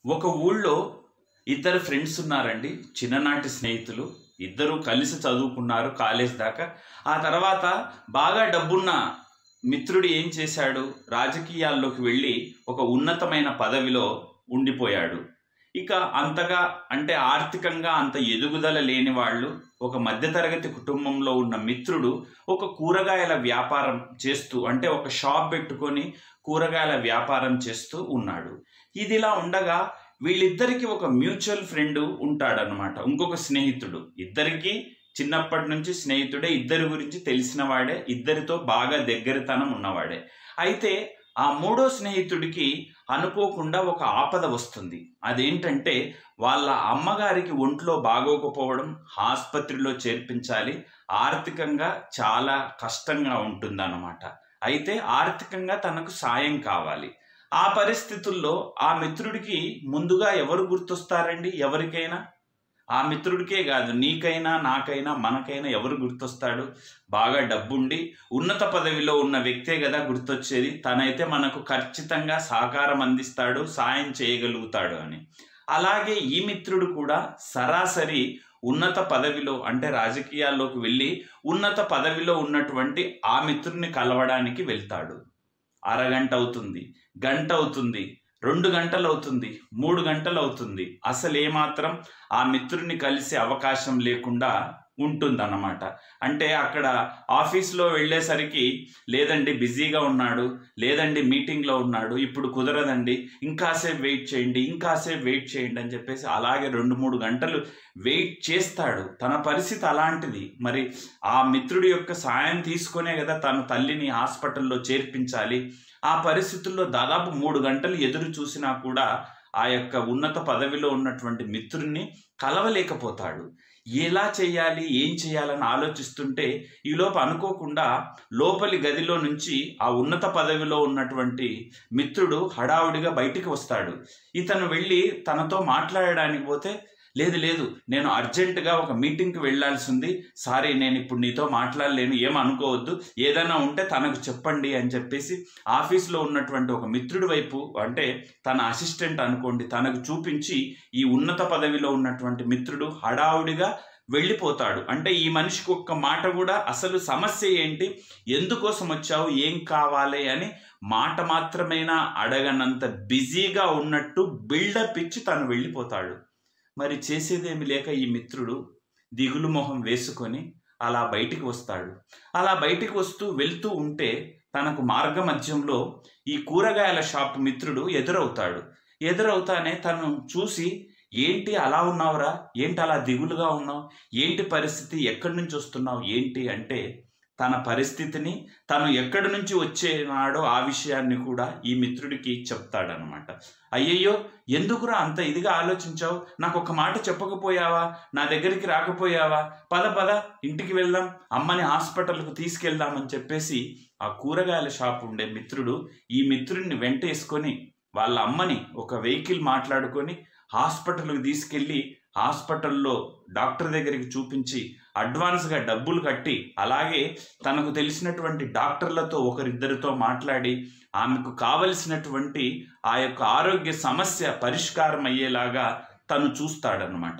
ఒక ఊళ్ళో ఇద్దరు ఫ్రెండ్స్ ఉన్నారండి చిన్ననాటి స్నేహితులు ఇద్దరు కలిసి చదువుకున్నారు కాలేజ్ దాకా ఆ తర్వాత బాగా డబ్బున్న మిత్రుడు ఏం చేశాడు రాజకీయాల్లోకి వెళ్ళి ఒక ఉన్నతమైన పదవిలో ఉండిపోయాడు ఇక అంతగా అంటే ఆర్థికంగా అంత ఎదుగుదల లేని వాళ్ళు ఒక మధ్యతరగతి కుటుంబంలో ఉన్న మిత్రుడు ఒక కూరగాయల వ్యాపారం చేస్తూ అంటే ఒక షాప్ పెట్టుకొని కూరగాయల వ్యాపారం చేస్తూ ఉన్నాడు ఇదిలా ఉండగా వీళ్ళిద్దరికి ఒక మ్యూచువల్ ఫ్రెండ్ ఉంటాడనమాట ఇంకొక స్నేహితుడు ఇద్దరికి చిన్నప్పటి నుంచి స్నేహితుడే ఇద్దరి గురించి తెలిసిన వాడే ఇద్దరితో బాగా దగ్గరతనం ఉన్నవాడే అయితే ఆ మూడో స్నేహితుడికి అనుకోకుండా ఒక ఆపద వస్తుంది అదేంటంటే వాళ్ళ అమ్మగారికి ఒంట్లో బాగోకపోవడం ఆసుపత్రిలో చేర్పించాలి ఆర్థికంగా చాలా కష్టంగా ఉంటుందన్నమాట అయితే ఆర్థికంగా తనకు సాయం కావాలి ఆ పరిస్థితుల్లో ఆ మిత్రుడికి ముందుగా ఎవరు గుర్తొస్తారండి ఎవరికైనా ఆ మిత్రుడికే కాదు నీకైనా నాకైనా మనకైనా ఎవరు గుర్తొస్తాడు బాగా డబ్బుండి ఉన్నత పదవిలో ఉన్న వ్యక్తే కదా గుర్తొచ్చేది తనైతే మనకు ఖచ్చితంగా సహకారం అందిస్తాడు సాయం చేయగలుగుతాడు అని అలాగే ఈ మిత్రుడు కూడా సరాసరి ఉన్నత పదవిలో అంటే రాజకీయాల్లోకి వెళ్ళి ఉన్నత పదవిలో ఉన్నటువంటి ఆ మిత్రుడిని కలవడానికి వెళ్తాడు అరగంట అవుతుంది గంట అవుతుంది రెండు గంటలు అవుతుంది మూడు గంటలు అవుతుంది అసలు ఏమాత్రం ఆ మిత్రుడిని కలిసే అవకాశం లేకుండా ఉంటుందన్నమాట అంటే అక్కడ ఆఫీస్లో వెళ్ళేసరికి లేదండి బిజీగా ఉన్నాడు లేదండి మీటింగ్లో ఉన్నాడు ఇప్పుడు కుదరదండి ఇంకాసేపు వెయిట్ చేయండి ఇంకాసేపు వెయిట్ చేయండి అని చెప్పేసి అలాగే రెండు మూడు గంటలు వెయిట్ చేస్తాడు తన పరిస్థితి అలాంటిది మరి ఆ మిత్రుడి యొక్క సాయం తీసుకునే కదా తన తల్లిని హాస్పిటల్లో చేర్పించాలి ఆ పరిస్థితుల్లో దాదాపు మూడు గంటలు ఎదురు చూసినా కూడా ఆ యొక్క ఉన్నత పదవిలో ఉన్నటువంటి మిత్రుణ్ణి కలవలేకపోతాడు ఎలా చేయాలి ఏం చేయాలని ఆలోచిస్తుంటే ఈలోపు అనుకోకుండా లోపలి గదిలో నుంచి ఆ ఉన్నత పదవిలో ఉన్నటువంటి మిత్రుడు హడావుడిగా బయటికి వస్తాడు ఇతను వెళ్ళి తనతో మాట్లాడడానికి పోతే లేదు లేదు నేను అర్జెంటుగా ఒక మీటింగ్కి వెళ్ళాల్సి ఉంది సారీ నేను ఇప్పుడు నీతో మాట్లాడలేను ఏం అనుకోవద్దు ఏదైనా ఉంటే తనకు చెప్పండి అని చెప్పేసి ఆఫీస్లో ఉన్నటువంటి ఒక మిత్రుడి వైపు అంటే తన అసిస్టెంట్ అనుకోండి తనకు చూపించి ఈ ఉన్నత పదవిలో ఉన్నటువంటి మిత్రుడు హడావుడిగా వెళ్ళిపోతాడు అంటే ఈ మనిషికి ఒక్క మాట కూడా అసలు సమస్య ఏంటి ఎందుకోసం వచ్చావు ఏం కావాలి అని మాట మాత్రమేనా అడగనంత బిజీగా ఉన్నట్టు బిల్డప్ ఇచ్చి తను వెళ్ళిపోతాడు మరి చేసేదేమి లేక ఈ మిత్రుడు దిగులు మొహం వేసుకొని అలా బయటికి వస్తాడు అలా బయటికి వస్తూ వెళ్తూ ఉంటే తనకు మార్గ మధ్యంలో ఈ కూరగాయల షాప్ మిత్రుడు ఎదురవుతాడు ఎదురవుతానే తను చూసి ఏంటి అలా ఉన్నావురా ఏంటి అలా దిగులుగా ఉన్నావు ఏంటి పరిస్థితి ఎక్కడి నుంచి వస్తున్నావు ఏంటి అంటే తన పరిస్థితిని తను ఎక్కడి నుంచి వచ్చేనాడో ఆ విషయాన్ని కూడా ఈ మిత్రుడికి చెప్తాడనమాట అయ్యయ్యో ఎందుకురా అంత ఇదిగా ఆలోచించావు నాకు ఒక మాట చెప్పకపోయావా నా దగ్గరికి రాకపోయావా పద పద ఇంటికి వెళ్దాం అమ్మని హాస్పిటల్కు తీసుకెళ్దామని చెప్పేసి ఆ కూరగాయల షాప్ ఉండే మిత్రుడు ఈ మిత్రుడిని వెంటేసుకొని వాళ్ళ అమ్మని ఒక వెహికల్ మాట్లాడుకొని హాస్పిటల్కి తీసుకెళ్ళి హాస్పిటల్లో డాక్టర్ దగ్గరికి చూపించి అడ్వాన్స్గా డబ్బులు కట్టి అలాగే తనకు తెలిసినటువంటి డాక్టర్లతో ఒకరిద్దరితో మాట్లాడి ఆమెకు కావలసినటువంటి ఆ యొక్క ఆరోగ్య సమస్య పరిష్కారం అయ్యేలాగా తను చూస్తాడనమాట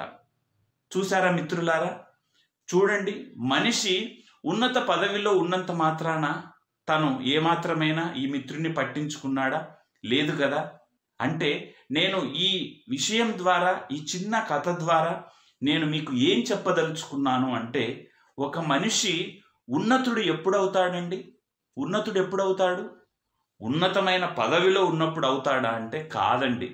చూసారా మిత్రులారా చూడండి మనిషి ఉన్నత పదవిలో ఉన్నంత మాత్రాన తను ఏమాత్రమైనా ఈ మిత్రుని పట్టించుకున్నాడా లేదు కదా అంటే నేను ఈ విషయం ద్వారా ఈ చిన్న కథ ద్వారా నేను మీకు ఏం చెప్పదలుచుకున్నాను అంటే ఒక మనిషి ఉన్నతుడు ఎప్పుడవుతాడండి ఉన్నతుడు ఎప్పుడవుతాడు ఉన్నతమైన పదవిలో ఉన్నప్పుడు అవుతాడా అంటే కాదండి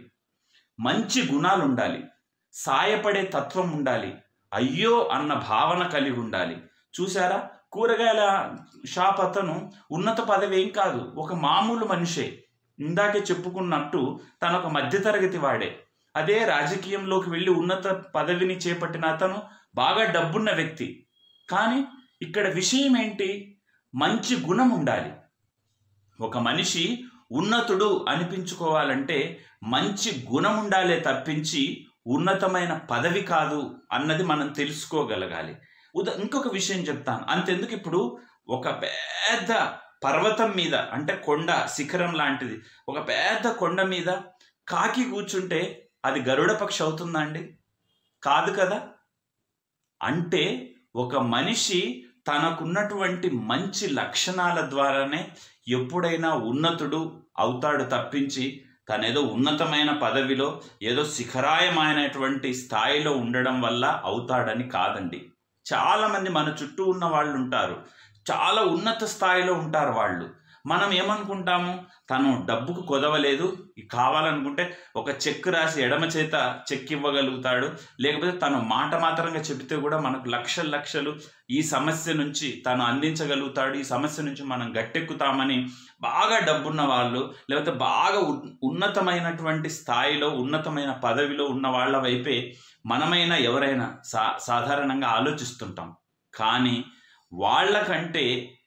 మంచి గుణాలు ఉండాలి సాయపడే తత్వం ఉండాలి అయ్యో అన్న భావన కలిగి ఉండాలి చూసారా కూరగాయల షాప్ అతను ఉన్నత పదవి ఏం కాదు ఒక మామూలు మనిషే ఇందాకే చెప్పుకున్నట్టు తన ఒక మధ్యతరగతి వాడే అదే రాజకీయంలోకి వెళ్ళి ఉన్నత పదవిని చేపట్టిన అతను బాగా డబ్బున్న వ్యక్తి కానీ ఇక్కడ విషయం ఏంటి మంచి గుణం ఉండాలి ఒక మనిషి ఉన్నతుడు అనిపించుకోవాలంటే మంచి గుణం ఉండాలే తప్పించి ఉన్నతమైన పదవి కాదు అన్నది మనం తెలుసుకోగలగాలి ఉదా ఇంకొక విషయం చెప్తాను అంతెందుకు ఇప్పుడు ఒక పెద్ద పర్వతం మీద అంటే కొండ శిఖరం లాంటిది ఒక పెద్ద కొండ మీద కాకి కూర్చుంటే అది గరుడ పక్షి అవుతుందా అండి కాదు కదా అంటే ఒక మనిషి తనకున్నటువంటి మంచి లక్షణాల ద్వారానే ఎప్పుడైనా ఉన్నతుడు అవుతాడు తప్పించి తనేదో ఉన్నతమైన పదవిలో ఏదో శిఖరాయమైనటువంటి స్థాయిలో ఉండడం వల్ల అవుతాడని కాదండి చాలామంది మన చుట్టూ ఉన్న వాళ్ళు ఉంటారు చాలా ఉన్నత స్థాయిలో ఉంటారు వాళ్ళు మనం ఏమనుకుంటాము తను డబ్బుకు కొదవలేదు ఇ- కావాలనుకుంటే ఒక చెక్ రాసి ఎడమ చేత చెక్ ఇవ్వగలుగుతాడు లేకపోతే తను మాట మాత్రంగా చెబితే కూడా మనకు లక్షలు లక్షలు ఈ సమస్య నుంచి తను అందించగలుగుతాడు ఈ సమస్య నుంచి మనం గట్టెక్కుతామని బాగా డబ్బున్న వాళ్ళు లేకపోతే బాగా ఉన్- ఉన్నతమైనటువంటి స్థాయిలో ఉన్నతమైన పదవిలో ఉన్న వాళ్ళ వైపే మనమైనా ఎవరైనా సా సాధారణంగా ఆలోచిస్తుంటాం కానీ వాళ్ళకంటే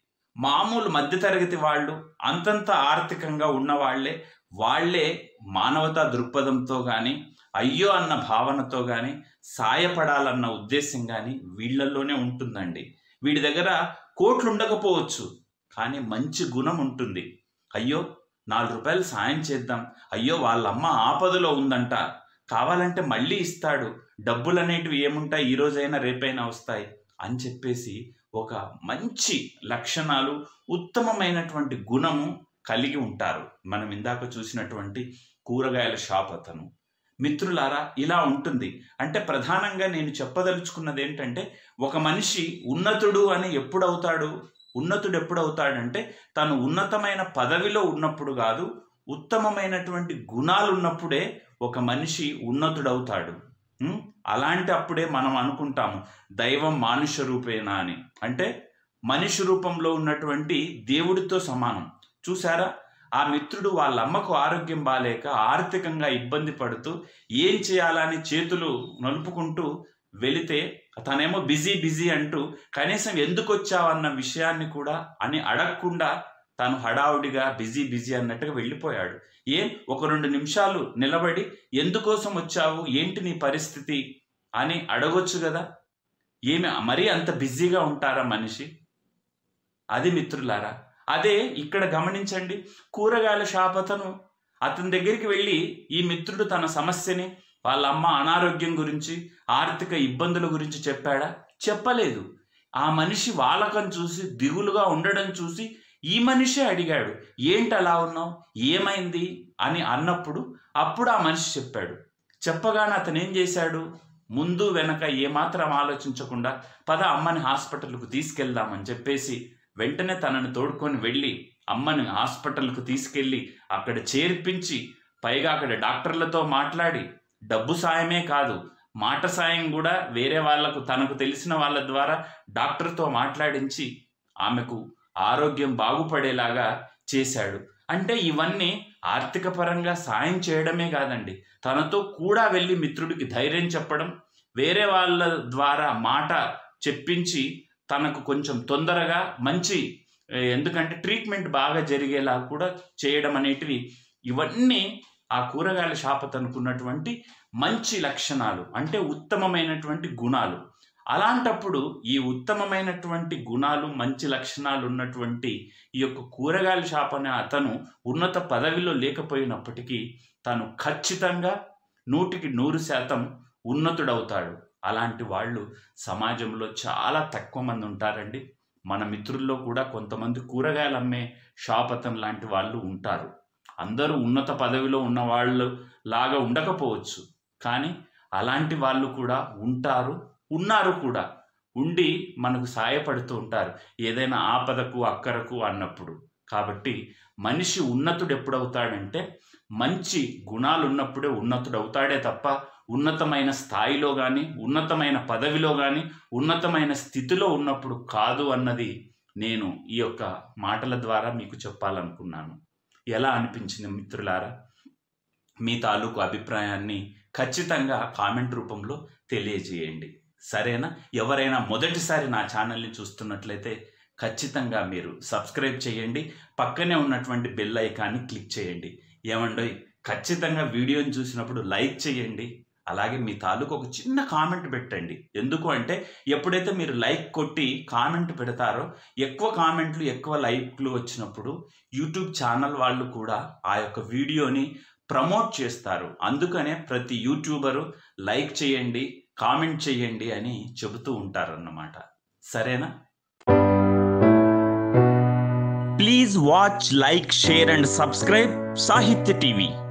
మామూలు మధ్యతరగతి వాళ్ళు అంతంత ఆర్థికంగా ఉన్న వాళ్ళే వాళ్ళే మానవతా దృక్పథంతో కానీ అయ్యో అన్న భావనతో కానీ సాయపడాలన్న ఉద్దేశం కానీ వీళ్ళల్లోనే ఉంటుందండి వీడి దగ్గర కోట్లు ఉండకపోవచ్చు కానీ మంచి గుణం ఉంటుంది అయ్యో నాలుగు రూపాయలు సాయం చేద్దాం అయ్యో వాళ్ళమ్మ ఆపదలో ఉందంట కావాలంటే మళ్ళీ ఇస్తాడు డబ్బులు అనేటివి ఏముంటాయి ఈ రోజైనా రేపైనా వస్తాయి అని చెప్పేసి ఒక మంచి లక్షణాలు ఉత్తమమైనటువంటి గుణము కలిగి ఉంటారు మనం ఇందాక చూసినటువంటి కూరగాయల షాప్ అతను మిత్రులారా ఇలా ఉంటుంది అంటే ప్రధానంగా నేను చెప్పదలుచుకున్నది ఏంటంటే ఒక మనిషి ఉన్నతుడు అని ఎప్పుడు అవుతాడు ఉన్నతుడు ఎప్పుడు అవుతాడంటే తను ఉన్నతమైన పదవిలో ఉన్నప్పుడు కాదు ఉత్తమమైనటువంటి గుణాలు ఉన్నప్పుడే ఒక మనిషి ఉన్నతుడవుతాడు ఉం? అలాంటి అప్పుడే మనం అనుకుంటాము దైవం మానుష రూపేణ అని అంటే మనిషి రూపంలో ఉన్నటువంటి దేవుడితో సమానం చూసారా ఆ మిత్రుడు వాళ్ళ అమ్మకు ఆరోగ్యం బాలేక ఆర్థికంగా ఇబ్బంది పడుతూ ఏం చేయాలని చేతులు నలుపుకుంటూ వెళితే తనేమో బిజీ బిజీ అంటూ కనీసం ఎందుకు వచ్చావన్న విషయాన్ని కూడా అని అడగకుండా తను హడావుడిగా బిజీ బిజీ అన్నట్టుగా వెళ్ళిపోయాడు ఏం ఒక రెండు నిమిషాలు నిలబడి ఎందుకోసం వచ్చావు ఏంటి నీ పరిస్థితి అని అడగొచ్చు కదా ఏమి మరీ అంత బిజీగా ఉంటారా మనిషి అది మిత్రులారా అదే ఇక్కడ గమనించండి కూరగాయల షాప్ అతను అతని దగ్గరికి వెళ్ళి ఈ మిత్రుడు తన సమస్యని వాళ్ళ అమ్మ అనారోగ్యం గురించి ఆర్థిక ఇబ్బందుల గురించి చెప్పాడా చెప్పలేదు ఆ మనిషి వాళ్ళకం చూసి దిగులుగా ఉండడం చూసి ఈ మనిషే అడిగాడు ఏంటి అలా ఉన్నావు ఏమైంది అని అన్నప్పుడు అప్పుడు ఆ మనిషి చెప్పాడు చెప్పగానే అతను ఏం చేశాడు ముందు వెనక ఏమాత్రం ఆలోచించకుండా పద అమ్మని హాస్పిటల్కు తీసుకెళ్దామని చెప్పేసి వెంటనే తనను తోడుకొని వెళ్ళి అమ్మని హాస్పిటల్కు తీసుకెళ్ళి అక్కడ చేర్పించి పైగా అక్కడ డాక్టర్లతో మాట్లాడి డబ్బు సాయమే కాదు మాట సాయం కూడా వేరే వాళ్లకు తనకు తెలిసిన వాళ్ళ ద్వారా డాక్టర్తో మాట్లాడించి ఆమెకు ఆరోగ్యం బాగుపడేలాగా చేశాడు అంటే ఇవన్నీ ఆర్థిక పరంగా సాయం చేయడమే కాదండి తనతో కూడా వెళ్ళి మిత్రుడికి ధైర్యం చెప్పడం వేరే వాళ్ళ ద్వారా మాట చెప్పించి తనకు కొంచెం తొందరగా మంచి ఏ, ఎందుకంటే ట్రీట్మెంట్ బాగా జరిగేలా కూడా చేయడం అనేటివి ఇవన్నీ ఆ కూరగాయల షాప్ అనుకున్నటువంటి మంచి లక్షణాలు అంటే ఉత్తమమైనటువంటి గుణాలు అలాంటప్పుడు ఈ ఉత్తమమైనటువంటి గుణాలు మంచి లక్షణాలు ఉన్నటువంటి ఈ యొక్క కూరగాయల షాప్ అనే అతను ఉన్నత పదవిలో లేకపోయినప్పటికీ తను ఖచ్చితంగా నూటికి నూరు శాతం ఉన్నతుడవుతాడు అలాంటి వాళ్ళు సమాజంలో చాలా తక్కువ మంది ఉంటారండి మన మిత్రుల్లో కూడా కొంతమంది కూరగాయలు అమ్మే షాప్ అతను లాంటి వాళ్ళు ఉంటారు అందరూ ఉన్నత పదవిలో ఉన్న వాళ్ళు లాగా ఉండకపోవచ్చు కానీ అలాంటి వాళ్ళు కూడా ఉంటారు ఉన్నారు కూడా ఉండి మనకు సాయపడుతూ ఉంటారు ఏదైనా ఆపదకు అక్కరకు అన్నప్పుడు కాబట్టి మనిషి ఉన్నతుడు ఎప్పుడవుతాడంటే మంచి గుణాలు ఉన్నప్పుడే ఉన్నతుడు అవుతాడే తప్ప ఉన్నతమైన స్థాయిలో కానీ ఉన్నతమైన పదవిలో కానీ ఉన్నతమైన స్థితిలో ఉన్నప్పుడు కాదు అన్నది నేను ఈ యొక్క మాటల ద్వారా మీకు చెప్పాలనుకున్నాను ఎలా అనిపించింది మిత్రులారా మీ తాలూకు అభిప్రాయాన్ని ఖచ్చితంగా కామెంట్ రూపంలో తెలియజేయండి సరేనా ఎవరైనా మొదటిసారి నా ఛానల్ని చూస్తున్నట్లయితే ఖచ్చితంగా మీరు సబ్స్క్రైబ్ చేయండి పక్కనే ఉన్నటువంటి బెల్ ఐకాన్ని క్లిక్ చేయండి ఏమండో ఖచ్చితంగా వీడియోని చూసినప్పుడు లైక్ చేయండి అలాగే మీ తాలూకు ఒక చిన్న కామెంట్ పెట్టండి ఎందుకు అంటే ఎప్పుడైతే మీరు లైక్ కొట్టి కామెంట్ పెడతారో ఎక్కువ కామెంట్లు ఎక్కువ లైక్లు వచ్చినప్పుడు యూట్యూబ్ ఛానల్ వాళ్ళు కూడా ఆ యొక్క వీడియోని ప్రమోట్ చేస్తారు అందుకనే ప్రతి యూట్యూబరు లైక్ చేయండి కామెంట్ చేయండి అని చెబుతూ ఉంటారన్నమాట సరేనా please watch like share and subscribe Sahitya TV